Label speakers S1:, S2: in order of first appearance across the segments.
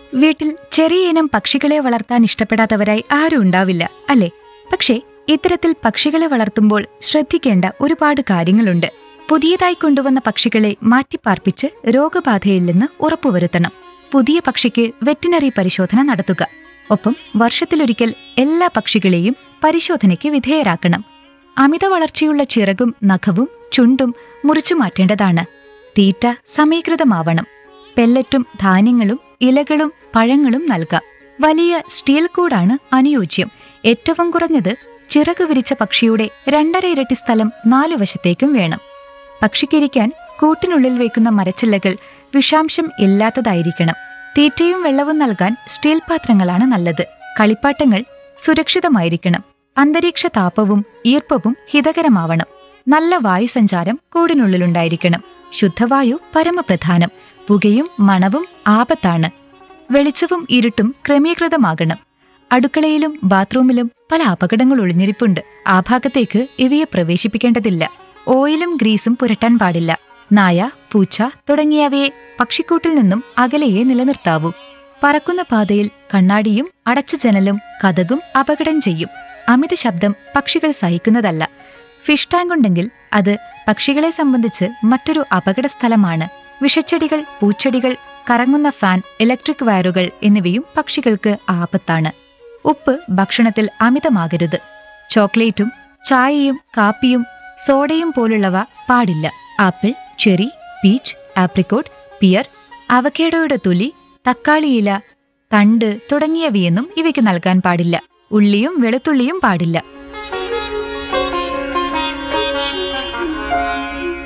S1: വീട്ടിൽ ചെറിയ ഇനം പക്ഷികളെ വളർത്താൻ ഇഷ്ടപ്പെടാത്തവരായി ആരും ഉണ്ടാവില്ല അല്ലേ പക്ഷേ ഇത്തരത്തിൽ പക്ഷികളെ വളർത്തുമ്പോൾ ശ്രദ്ധിക്കേണ്ട ഒരുപാട് കാര്യങ്ങളുണ്ട് പുതിയതായി കൊണ്ടുവന്ന പക്ഷികളെ മാറ്റിപ്പാർപ്പിച്ച് രോഗബാധയില്ലെന്ന് ഉറപ്പുവരുത്തണം പുതിയ പക്ഷിക്ക് വെറ്റിനറി പരിശോധന നടത്തുക ഒപ്പം വർഷത്തിലൊരിക്കൽ എല്ലാ പക്ഷികളെയും പരിശോധനയ്ക്ക് വിധേയരാക്കണം അമിത വളർച്ചയുള്ള ചിറകും നഖവും ചുണ്ടും മുറിച്ചു മാറ്റേണ്ടതാണ് തീറ്റ സമീകൃതമാവണം പെല്ലറ്റും ധാന്യങ്ങളും ഇലകളും പഴങ്ങളും നൽകാം വലിയ സ്റ്റീൽ കൂടാണ് അനുയോജ്യം ഏറ്റവും കുറഞ്ഞത് ചിറകു വിരിച്ച പക്ഷിയുടെ രണ്ടര ഇരട്ടി സ്ഥലം നാലു വശത്തേക്കും വേണം പക്ഷിക്കിരിക്കാൻ കൂട്ടിനുള്ളിൽ വയ്ക്കുന്ന മരച്ചില്ലകൾ വിഷാംശം ഇല്ലാത്തതായിരിക്കണം തീറ്റയും വെള്ളവും നൽകാൻ സ്റ്റീൽ പാത്രങ്ങളാണ് നല്ലത് കളിപ്പാട്ടങ്ങൾ സുരക്ഷിതമായിരിക്കണം അന്തരീക്ഷ താപവും ഈർപ്പവും ഹിതകരമാവണം നല്ല വായുസഞ്ചാരം കൂടിനുള്ളിലുണ്ടായിരിക്കണം ശുദ്ധവായു പരമപ്രധാനം പുകയും മണവും ആപത്താണ് വെളിച്ചവും ഇരുട്ടും ക്രമീകൃതമാകണം അടുക്കളയിലും ബാത്റൂമിലും പല അപകടങ്ങൾ ഒളിഞ്ഞിരിപ്പുണ്ട് ആ ഭാഗത്തേക്ക് ഇവയെ പ്രവേശിപ്പിക്കേണ്ടതില്ല ഓയിലും ഗ്രീസും പുരട്ടാൻ പാടില്ല നായ പൂച്ച തുടങ്ങിയവയെ പക്ഷിക്കൂട്ടിൽ നിന്നും അകലെയേ നിലനിർത്താവൂ പറക്കുന്ന പാതയിൽ കണ്ണാടിയും അടച്ച ജനലും കഥകും അപകടം ചെയ്യും അമിത ശബ്ദം പക്ഷികൾ സഹിക്കുന്നതല്ല ഫിഷ് ടാങ്ക് ഉണ്ടെങ്കിൽ അത് പക്ഷികളെ സംബന്ധിച്ച് മറ്റൊരു അപകട സ്ഥലമാണ് വിഷച്ചെടികൾ പൂച്ചെടികൾ കറങ്ങുന്ന ഫാൻ ഇലക്ട്രിക് വയറുകൾ എന്നിവയും പക്ഷികൾക്ക് ആപത്താണ് ഉപ്പ് ഭക്ഷണത്തിൽ അമിതമാകരുത് ചോക്ലേറ്റും ചായയും കാപ്പിയും സോഡയും പോലുള്ളവ പാടില്ല apple cherry peach apricot pear അവക്കേഡോയുടെ തൊലി തക്കാളിയില തണ്ട് തുടങ്ങിയവയൊന്നും ഇവയ്ക്ക് നൽകാൻ പാടില്ല ഉള്ളിയും വെളുത്തുള്ളിയും പാടില്ല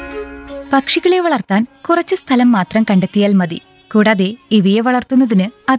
S1: പക്ഷികളെ വളർത്താൻ കുറച്ച് സ്ഥലം മാത്രം കണ്ടെത്തിയാൽ മതി കൂടാതെ ഇവയെ വളർത്തുന്നതിന് അധികം